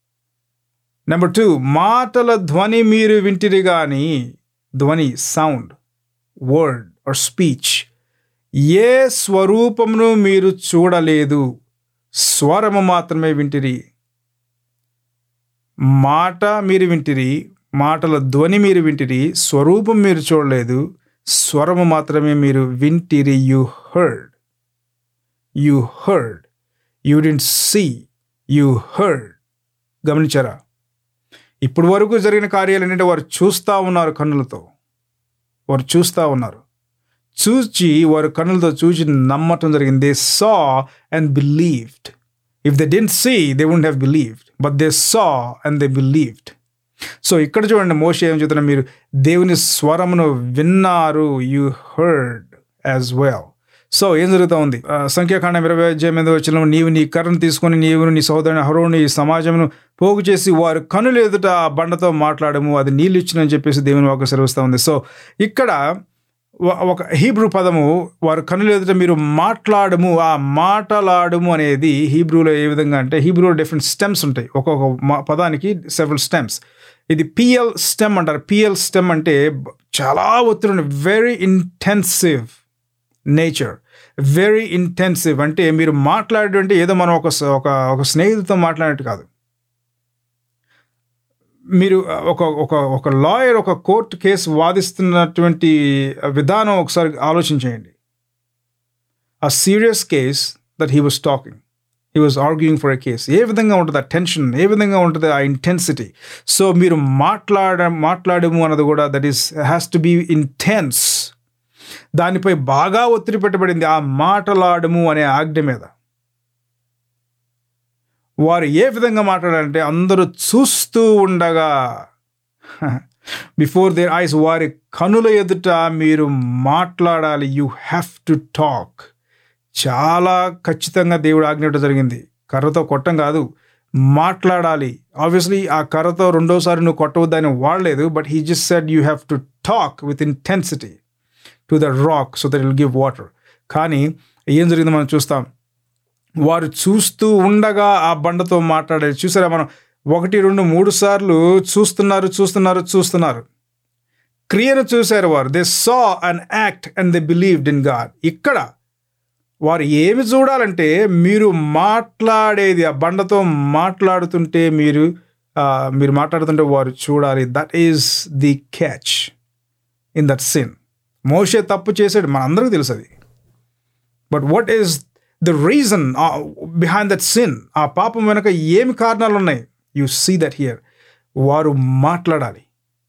నెంబర్ టూ మాటల ధ్వని మీరు వింటిరి గాని ధ్వని సౌండ్ వర్డ్ ఆర్ స్పీచ్ ఏ స్వరూపమును మీరు చూడలేదు స్వరము మాత్రమే వింటిరి మాట మీరు వింటిరి మాటల ధ్వని మీరు వింటిరి స్వరూపం మీరు చూడలేదు స్వరము మాత్రమే మీరు వింటిరి you heard you heard you didn't see you heard గమనించారా ఇప్పటి వరకు జరిగిన కార్యాలు ఏంటంటే వారు చూస్తూ ఉన్నారు కన్నులతో వారు చూస్తూ ఉన్నారు చూచి వారు కన్నులతో చూచి నమ్మటం జరిగింది they saw and believed if they didn't see they won't have believed but they saw and they believed so ఇక్కడ చూడండి మోషే ఏం చెప్తున్నా మీరు దేవుని స్వరమును విన్నారు you heard as well so ఏం జరుగుతూ ఉంది ఆ, సంఖ్యాకాండం ఇరవై అధ్యాయం మీద వచ్చిన నీవు నీ కర్రను తీసుకొని నీవు నీ సహోదరుని హరోని ఈ సమాజమును పోగు చేసి వారు కనులు ఎదుట ఆ బండతో మాట్లాడము అది నీళ్ళు ఇచ్చినని చెప్పేసి దేవుని వాకు సెలవుస్తూ ఉంది సో ఇక్కడ వ- ఒక హీబ్రూ పదము వారు కనులు ఎదుట మీరు మాట్లాడము ఆ మాటలాడము అనేది హీబ్రూలో ఏ విధంగా అంటే హీబ్రూలో డిఫరెంట్ స్టెమ్స్ ఉంటాయి ఒక్కొక్క మా- పదానికి సెవెరల్ స్టెమ్స్ ఇది పిఎల్ స్టెమ్ అంటారు పిఎల్ స్టెమ్ అంటే బ- చాలా ఒత్తిడి very intensive nature very intensive అంటే మీరు మాట్లాడడం అంటే ఏదో మనం ఒక స- ఒక ఒక స్నేహితులతో మాట్లాడినట్టు కాదు మీరు ఒక ఒక ఒక లాయర్ ఒక కోర్టు కేసు వాదిస్తున్నటువంటి విధానం ఒకసారి ఆలోచించేయండి ఆ serious case that he was talking he was arguing for a case ఏ విధంగా ఉంటుంది ఆ టెన్షన్ ఏ విధంగా ఉంటుంది ఆ ఇంటెన్సిటీ సో మీరు మాట్లాడ మాట్లాడము అన్నది కూడా that is has to be intense దానిపై బాగా ఒత్తిడి పెట్టబడింది ఆ మాటలాడము అనే ఆజ్ఞ మీద వారు ఏ విధంగా మాట్లాడారంటే అందరూ చూస్తూ ఉండగా బిఫోర్ దేర్ ఐస్ వారి కనుల ఎదుట మీరు మాట్లాడాలి యూ హ్యావ్ టు టాక్ చాలా ఖచ్చితంగా దేవుడు ఆజ్ఞ జరిగింది కర్రతో కొట్టం కాదు మాట్లాడాలి ఆబ్వియస్లీ ఆ కర్రతో రెండోసారి నువ్వు కొట్టవద్దని వాడలేదు but he just said you have to talk with intensity to the rock so that will give water కానీ ఏం జరిగిందో మనం చూస్తాం వారు చూస్తూ ఉండగా ఆ బండతో మాట్లాడేది చూసారా మనం ఒకటి రెండు మూడు సార్లు చూస్తున్నారు చూస్తున్నారు చూస్తున్నారు క్రియను చూశారు వారు they saw an act and they believed in God ఇక్కడ వారు ఏమి చూడాలంటే మీరు మాట్లాడేది ఆ బండతో మాట్లాడుతుంటే మీరు ఆ, మీరు మాట్లాడుతుంటే వారు చూడాలి that is the catch in that sin మోషే తప్పు చేశాడు మన అందరికీ తెలుసు అది but what is the reason behind that sin ఆ పాపం వెనక ఏమి కారణాలు ఉన్నాయి యు సీ దట్ హియర్ వారు మాట్లాడాలి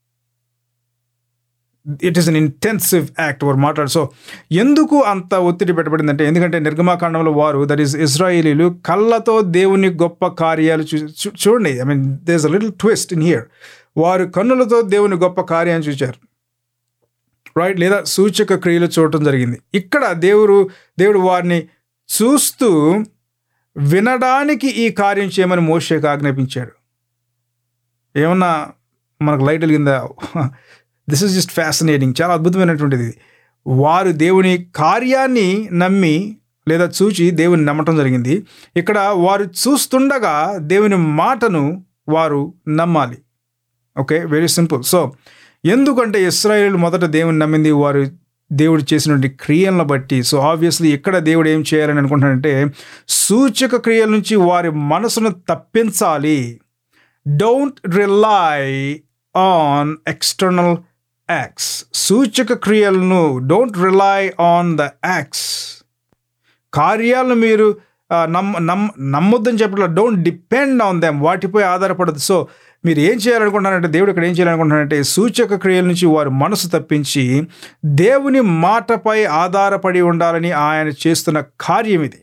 it is an intensive act వారు మాట్లాడు సో ఎందుకు అంత ఒత్తిడి పెట్టబడిందంటే ఎందుకంటే నిర్గమాకాండంలో వారు దట్ ఈస్ ఇజ్రాయేలీలు కళ్ళతో దేవుని గొప్ప కార్యాలు చూ చూ- చూడండి I mean there's a little twist in here వారు కన్నులతో దేవుని గొప్ప కార్యాన్ని చూచారు రైట్ లేదా సూచక క్రియలు చూడటం జరిగింది ఇక్కడ దేవుడు దేవుడు వారిని చూస్తూ వినడానికి ఈ కార్యం చేయమని మోషేకు ఆజ్ఞాపించాడు ఏమన్నా మనకు లైట్ వెలిగిందా దిస్ ఇస్ జస్ట్ ఫ్యాసినేటింగ్ చాలా అద్భుతమైనటువంటిది వారు దేవుని కార్యాన్ని నమ్మి లేదా చూచి దేవుని నమ్మటం జరిగింది ఇక్కడ వారు చూస్తుండగా దేవుని మాటను వారు నమ్మాలి ఓకే వెరీ సింపుల్ సో ఎందుకంటే ఇస్రాయేల్ మొదట దేవుని నమ్మింది వారు దేవుడు చేసినటువంటి క్రియలను బట్టి సో ఆబ్వియస్లీ ఇక్కడ దేవుడు ఏం చేయాలని అనుకుంటున్నాడంటే సూచక క్రియల నుంచి వారి మనసును తప్పించాలి don't rely on external acts సూచక క్రియలను don't rely on the acts కార్యాలను మీరు ఆ, నమ్మ నమ్ నమ్మొద్దని చెప్పట్లా డోంట్ డిపెండ్ ఆన్ దెమ్ వాటిపై ఆధారపడదు సో మీరు ఏం చేయాలనుకుంటున్నారంటే దేవుడు ఇక్కడ ఏం చేయాలనుకుంటున్నారంటే సూచక క్రియల నుంచి వారు మనసు తప్పించి దేవుని మాటపై ఆధారపడి ఉండాలని ఆయన చేస్తున్న కార్యం ఇది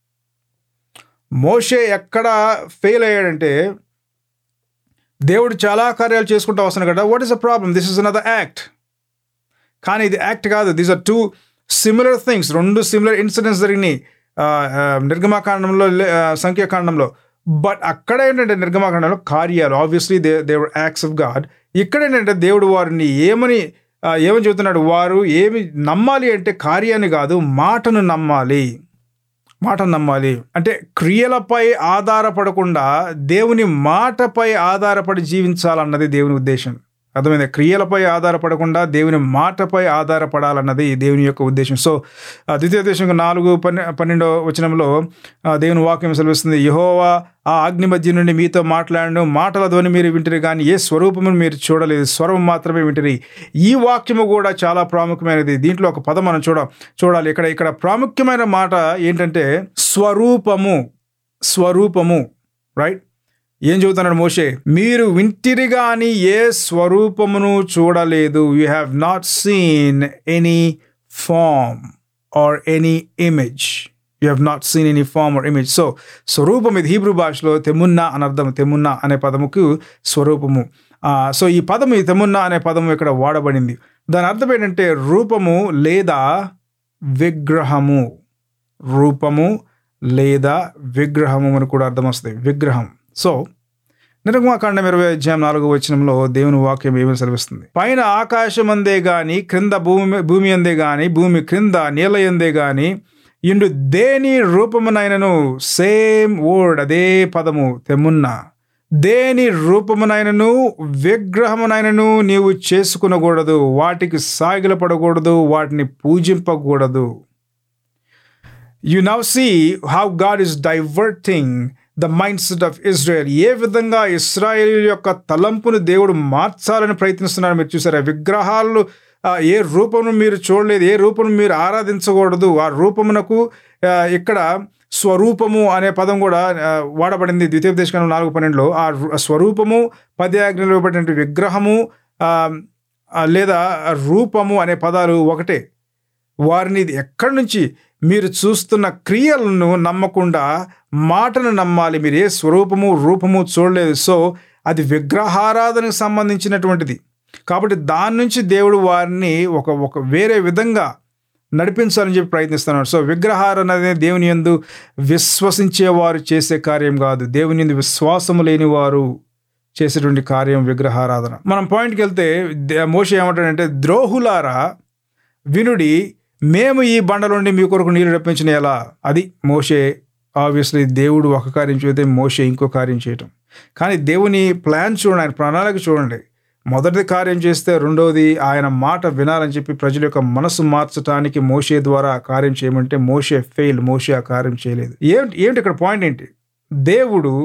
మోషే ఎక్కడ ఫెయిల్ అయ్యాడంటే దేవుడు చాలా కార్యాలు చేసుకుంటూ వస్తున్నాడు కదా what is a problem this is another act కానీ ఇది యాక్ట్ కాదు these are two similar things రెండు సిమిలర్ ఇన్సిడెంట్స్ జరిగినాయి ఆ, ఆ, నిర్గమాకాండంలో లే- ఆ, సంఖ్యాకాండంలో బట్ అక్కడ ఏంటంటే నిర్గమాకాండంలో కార్యాలు obviously they they were acts of God ఇక్కడ ఏంటంటే దేవుడు వారిని ఏమని ఆ, ఏమని చెబుతున్నాడు వారు ఏమి నమ్మాలి అంటే కార్యాన్ని కాదు మాటను నమ్మాలి మాటను నమ్మాలి అంటే క్రియలపై ఆధారపడకుండా దేవుని మాటపై ఆధారపడి జీవించాలన్నది దేవుని ఉద్దేశం అర్థమైంది క్రియలపై ఆధారపడకుండా దేవుని మాటపై ఆధారపడాలన్నది దేవుని యొక్క ఉద్దేశం సో ఆ ద్వితీయ దేశం నాలుగు పన్నె పన్నెండో వచనంలో ఆ, దేవుని వాక్యం సెలవిస్తుంది యహోవా ఆ అగ్ని మధ్య నుండి మీతో మాట్లాడను మాటల ధ్వని మీరు వింటరు కానీ ఏ స్వరూపమును మీరు చూడలేదు స్వరం మాత్రమే వింటరి ఈ వాక్యము కూడా చాలా ప్రాముఖ్యమైనది దీంట్లో ఒక పదం మనం చూడ చూడాలి ఇక్కడ ఇక్కడ ప్రాముఖ్యమైన మాట ఏంటంటే స్వరూపము స్వరూపము రైట్ ఏం చెబుతున్నాడు మోషే మీరు వింటిరి గాని ఏ స్వరూపమును చూడలేదు you have not seen any form or any image you have not seen any form or image so స్వరూపం ఇది హీబ్రూ భాషలో తెమున్నా అని అర్థం తెమున్నా అనే పదముకు స్వరూపము ఆ, సో ఈ పదము ఈ తెమున్నా అనే పదము ఇక్కడ వాడబడింది దాని అర్థం ఏంటంటే రూపము లేదా విగ్రహము రూపము లేదా విగ్రహము అని కూడా అర్థం వస్తుంది విగ్రహం సో నిర్గమాకాండం ఇరవై అధ్యాయం నాలుగో వచనంలో దేవుని వాక్యం ఏమని సెలవిస్తుంది పైన ఆకాశం అందే గాని క్రింద భూమి భూమి అందే గాని భూమి క్రింద నీళ్ళ ఎందే గాని ఇండు దేని రూపమునైనను సేమ్ వర్డ్ అదే పదము తెమున్నా దేని రూపమునైనను విగ్రహమునైనను నీవు చేసుకునకూడదు వాటికి సాగిలపడకూడదు వాటిని పూజింపకూడదు you now see how God is diverting the mind set of Israel ఏ విధంగా ఇస్రాయేల్ యొక్క తలంపును దేవుడు మార్చాలని ప్రయత్నిస్తున్నారు మీరు చూసారా విగ్రహాలు ఆ, ఏ రూపమును మీరు చూడలేదు ఏ రూపము మీరు ఆరాధించకూడదు ఆ రూపమునకు ఆ, ఇక్కడ స్వరూపము అనే పదం కూడా ఆ, వాడబడింది ద్వితీయోపదేశకాండం నాలుగు పన్నెండులో ఆ రు- ఆ స్వరూపము పది ఆజ్ఞలు ఇవ్వబడినటువంటి విగ్రహము ఆ, ఆ, లేదా రూపము అనే పదాలు ఒకటే వారిని ఇది ఎక్కడి నుంచి మీరు చూస్తున్న క్రియలను నమ్మకుండా మాటను నమ్మాలి మీరు ఏ స్వరూపము రూపము చూడలేదు సో అది విగ్రహారాధనకు సంబంధించినటువంటిది కాబట్టి దాని నుంచి దేవుడు వారిని ఒక ఒక వేరే విధంగా నడిపించాలని చెప్పి ప్రయత్నిస్తున్నాడు సో విగ్రహారాధన అనేది దేవుని యందు విశ్వసించేవారు చేసే కార్యం కాదు దేవుని యందు విశ్వాసము లేని వారు చేసేటువంటి కార్యం విగ్రహారాధన మనం పాయింట్కి వెళ్తే దే- మోషే ఏమంటాడంటే ద్రోహులారా వినుడి మేము ఈ బండ నుండి మీ కొరకు నీళ్లు రప్పించిన ఎలా అది మోషే ఆబ్వియస్లీ దేవుడు ఒక కార్యం చేస్తే మోషే ఇంకో కార్యం చేయటం కానీ దేవుని ప్లాన్ చూడండి ఆయన ప్రణాళిక చూడండి మొదటి కార్యం చేస్తే రెండవది ఆయన మాట వినాలని చెప్పి ప్రజల యొక్క మనసు మార్చడానికి మోషే ద్వారా ఆ కార్యం చేయమంటే మోషే ఫెయిల్ మోషే ఆ కార్యం చేయలేదు ఏమిటి ఏమిటి ఇక్కడ పాయింట్ ఏంటి దేవుడు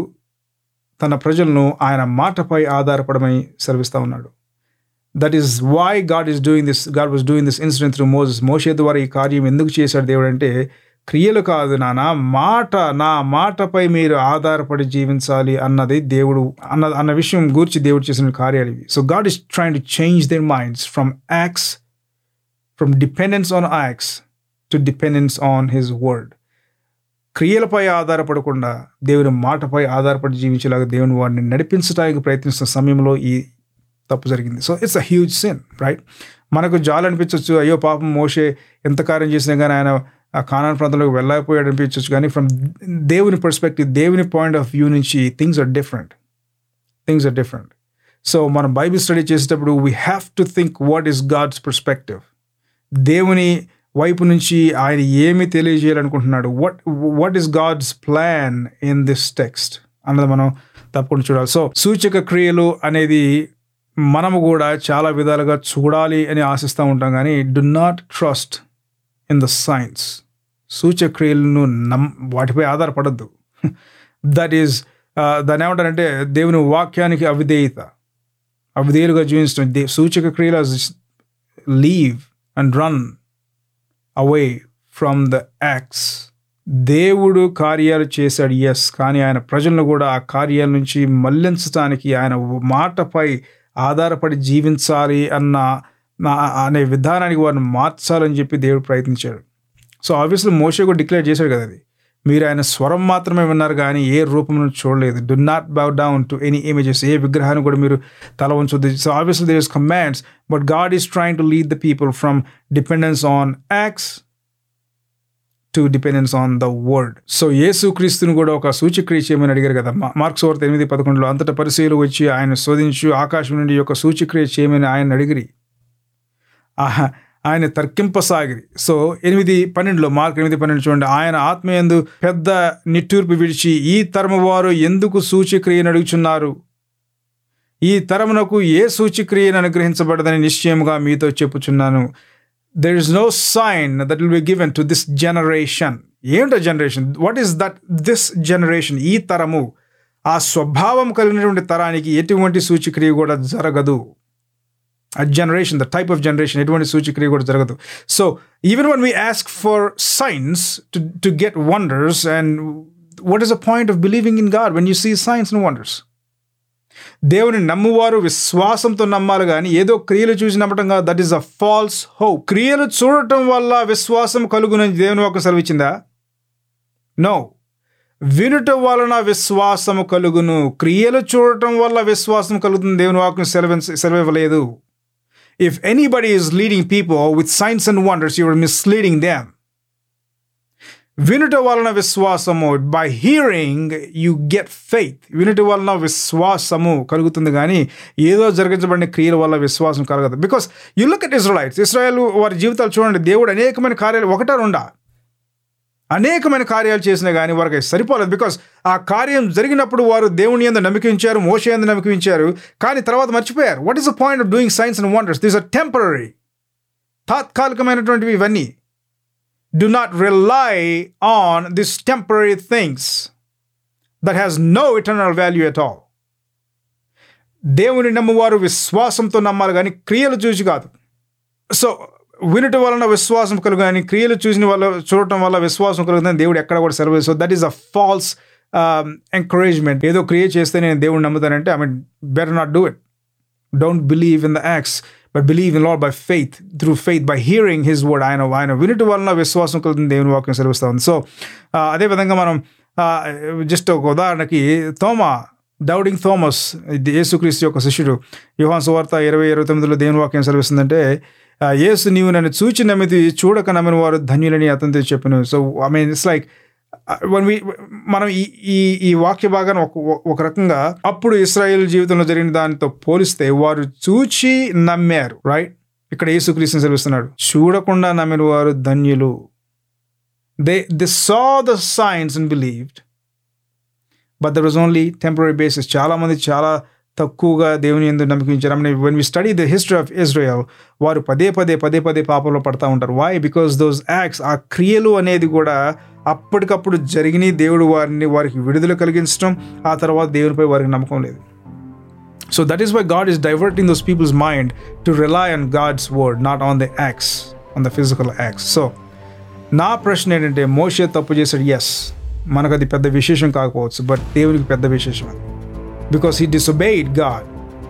తన ప్రజలను ఆయన మాటపై ఆధారపడమని సెలవిస్తా ఉన్నాడు that is why God is doing this God was doing this incident through Moses మోషే ద్వారా ఈ కార్యం ఎందుకు చేశాడు దేవుడు అంటే క్రియలు కాదు నాన్న మాట నా మాటపై మీరు ఆధారపడి జీవించాలి అన్నది దేవుడు అన్న అన్న విషయం గూర్చి దేవుడు చేసిన కార్యాలు ఇవి so God is trying to change their minds from acts from dependence on acts to dependence on his word క్రియలపై ఆధారపడకుండా దేవుని మాటపై ఆధారపడి జీవించేలాగా దేవుని వాడిని నడిపించడానికి ప్రయత్నిస్తున్న సమయంలో ఈ తప్పు జరిగింది so it's a huge sin right మనకు జాలి అనిపించవచ్చు అయ్యో పాపం మోషే ఎంత కార్యం చేసినా కానీ ఆయన ఆ కానాన్ ప్రాంతంలోకి వెళ్ళకపోయాడు అనిపించవచ్చు కానీ ఫ్రమ్ దేవుని పర్స్పెక్టివ్ దేవుని పాయింట్ ఆఫ్ వ్యూ నుంచి things are different things are different so మనం బైబిల్ స్టడీ చేసేటప్పుడు we have to think what is God's perspective దేవుని వైపు నుంచి ఆయన ఏమి తెలియజేయాలనుకుంటున్నాడు what what is God's plan in this text అన్నది మనం తప్పకుండా చూడాలి సో సూచక క్రియలు అనేది మనము కూడా చాలా విధాలుగా చూడాలి అని ఆశిస్తూ ఉంటాం కానీ do not trust in the signs సూచక్రియలను నమ్ వాటిపై ఆధారపడద్దు దట్ ఈస్ దాన్ని ఏమంటారంటే దేవుని వాక్యానికి అవిధేయత అవిధేయులుగా జీవించడం దే సూచక క్రియలు leave and run away from the acts దేవుడు కార్యాలు చేశాడు ఎస్ కానీ ఆయన ప్రజలను కూడా ఆ కార్యాల నుంచి మళ్లించడానికి ఆయన మాటపై ఆధారపడి జీవించాలి అన్న నా- అనే విధానానికి వారిని మార్చాలని చెప్పి దేవుడు ప్రయత్నించాడు సో ఆబ్వియస్లీ మోషే కూడా డిక్లేర్ చేశాడు కదా అది మీరు ఆయన స్వరం మాత్రమే విన్నారు కానీ ఏ రూపంలో చూడలేదు do not bow down to any images ఏ విగ్రహాన్ని కూడా మీరు తల ఉంచొద్దు so obviously there is commands but God is trying to lead the people from dependence on acts to dependence on the word so యేసు క్రీస్తుని కూడా ఒక సూచక్రియ చేయమని అడిగారు కదా మా- మార్క్స్ వార్త ఎనిమిది పదకొండులో అంతటా పరిశీలు వచ్చి ఆయన శోధించు ఆకాశం నుండి యొక్క సూచక్రియ చేయమని ఆయన అడిగిరి ఆహా, ఆయన తర్కింపసాగిరి సో ఎనిమిది పన్నెండులో మార్క్ ఎనిమిది పన్నెండు చూడండి ఆయన ఆత్మయందు పెద్ద నిట్టూర్పు విడిచి ఈ తరము వారు ఎందుకు సూచక్రియను అడుగుచున్నారు ఈ తరమునకు ఏ సూచక్రియను అనుగ్రహించబడదని నిశ్చయముగా మీతో చెప్పుచున్నాను there is no sign that will be given to this generation ఏంటో generation what is that this generation ఈ తరము ఆ స్వభావం కలిగినటువంటి తరానికి ఎటువంటి సూచక్రియ కూడా జరగదు ఆ generation the type of generation ఎటువంటి సూచక్రియ కూడా జరగదు so even one we ask for signs to to get wonders and what is the point of believing in God when you see signs and wonders దేవుని నమ్మువారు విశ్వాసంతో నమ్మాలి కానీ ఏదో క్రియలు చూసి నమ్మటం కాదు that is a false hope క్రియలు చూడటం వల్ల విశ్వాసం కలుగునని దేవుని ఒక సెలవిచ్చిందా నో వినుట వలన విశ్వాసము కలుగును క్రియలు చూడటం వల్ల విశ్వాసం కలుగుతుంది దేవుని వాక్యం సెలవు సెలవివ్వలేదు if anybody is leading people with signs and wonders you are misleading them వినుట వలన విశ్వాసము by hearing you get faith వినుట వలన విశ్వాసము కలుగుతుంది కానీ ఏదో జరిగించబడిన క్రియల వల్ల విశ్వాసం కలగదు because you look at Israel's ఇస్రాయల్ వారి జీవితాలు చూడండి దేవుడు అనేకమైన కార్యాలు ఒకటా రెండా అనేకమైన కార్యాలు చేసినా కానీ వారికి సరిపోలేదు బికాస్ ఆ కార్యం జరిగినప్పుడు వారు దేవుని ఎందు నమ్మకించారు మోస ఎందు నమ్మకించారు కానీ తర్వాత మర్చిపోయారు what is the point of doing science and wonders these are temporary తాత్కాలికమైనటువంటివి ఇవన్నీ do not rely on these temporary things that has no eternal value at all. దేవుని నమ్మువారు విశ్వాసంతో నమ్మాలి కానీ క్రియలు చూసి కాదు సో వినటం వలన విశ్వాసం కలుగు కానీ క్రియలు చూసిన వల్ల చూడటం వల్ల విశ్వాసం కలుగుతుందని దేవుడు ఎక్కడ కూడా సెలవు so that is a false encouragement ఏదో క్రియ చేస్తే నేను దేవుడు నమ్ముతానంటే I mean better not do it don't believe in the acts but believe in Lord by faith through faith by hearing his word ఆయన ఆయన వినటి వలన విశ్వాసం కలుగుతుంది దేవుని వాక్యం సెలవుస్తూ ఉంది సో అదేవిధంగా మనం జస్ట్ ఒక ఉదాహరణకి తోమా డౌడింగ్ థోమస్ ఇది యేసుక్రీస్తు యొక్క శిష్యుడు యుహాన్ సువార్త ఇరవై ఇరవై తొమ్మిదిలో దేవుని వాక్యం సెలవిస్తుందంటే యేసు నీవు నన్ను చూచి నమ్మిది చూడక నమ్మిన వారు ధన్యులని అతనితో చెప్పిన so I mean it's like one we మనం ఈ ఈ ఈ వాక్య భాగాన్ని ఒక ఒక రకంగా అప్పుడు ఇస్రాయేల్ జీవితంలో జరిగిన దానితో పోలిస్తే వారు చూచి నమ్మారు రైట్ ఇక్కడ యేసుక్రీస్తుని సెలవిస్తున్నాడు చూడకుండా నమ్మిన వారు ధన్యులు they they saw the science and believed but there was only temporary basis చాలా మంది చాలా తక్కువగా దేవుని ఎందుకు నమ్మకించారు I mean when we study the history of Israel వారు పదే పదే పదే పదే పాపంలో పడతా ఉంటారు వై బికాస్ దోస్ యాక్ట్స్ ఆ క్రియలు అనేది కూడా అప్పటికప్పుడు జరిగిన దేవుడు వారిని వారికి విడుదల కలిగించడం ఆ తర్వాత దేవునిపై వారికి నమ్మకం లేదు so that is why God is diverting those people's mind to rely on God's word not on the acts on the physical acts so నా ప్రశ్న ఏంటంటే మోషే తప్పు చేశాడు ఎస్ మనకు అది పెద్ద విశేషం కాకపోవచ్చు బట్ దేవునికి పెద్ద విశేషం అది బికాస్ హీ డిసొబెయిడ్ గాడ్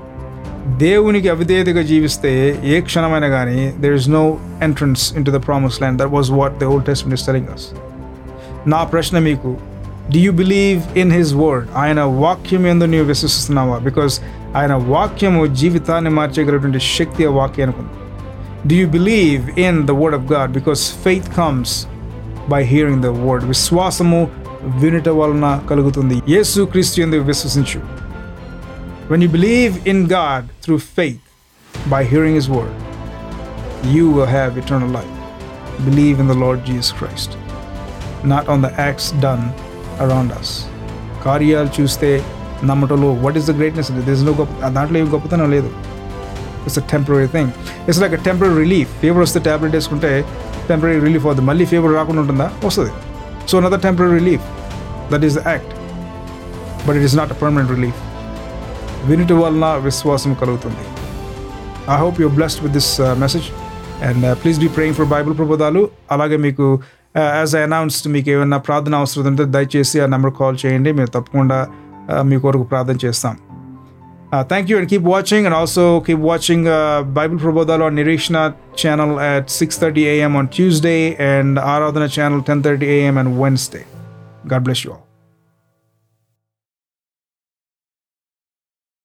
దేవునికి అవిధేయతగా జీవిస్తే ఏ క్షణమైనా కానీ there is no entrance in to the promise land that was what the old test is telling us నా ప్రశ్న మీకు do you believe in his word ఆయన వాక్యం ఎందు నీవు విశ్వసిస్తున్నావా బికాస్ ఆయన వాక్యము జీవితాన్ని మార్చగలిగినటువంటి శక్తి ఆ వాక్యానికి ఉంది do you believe in the word of God because faith comes by hearing the word విశ్వాసము వినుట వలన కలుగుతుంది యేసు క్రీస్తు ఎందుకు విశ్వసించు When you believe in God through faith by hearing His word, you will have eternal life. Believe in the Lord Jesus Christ, not on the acts done around us. కార్యాలు చూస్తే నమ్మటంలో what is the greatness this no గొప్ప దాంట్లో ఏం గొప్పతనం లేదు it's a temporary thing it's like a temporary relief fever వస్తే ట్యాబ్లెట్ వేసుకుంటే టెంపరీ రిలీఫ్ అవుతుంది మళ్ళీ ఫీవర్ రాకుండా ఉంటుందా వస్తుంది so another temporary relief that is the act but it is not a permanent relief వినుటి వలన విశ్వాసం కలుగుతుంది I hope you blessed with this message and please be praying for Bible ప్రబోధాలు అలాగే మీకు యాజ్ ఐ అనౌన్స్డ్ మీకు ఏమైనా ప్రార్థన అవసరం ఉంటే దయచేసి ఆ నెంబర్ కాల్ చేయండి మేము తప్పకుండా మీ కొరకు ప్రార్థన చేస్తాం thank you and keep watching and also keep watching Bible ప్రబోధాలు on Nireekshana channel at six thirty AM on Tuesday and Aradhana channel ten thirty AM and Wednesday God bless you all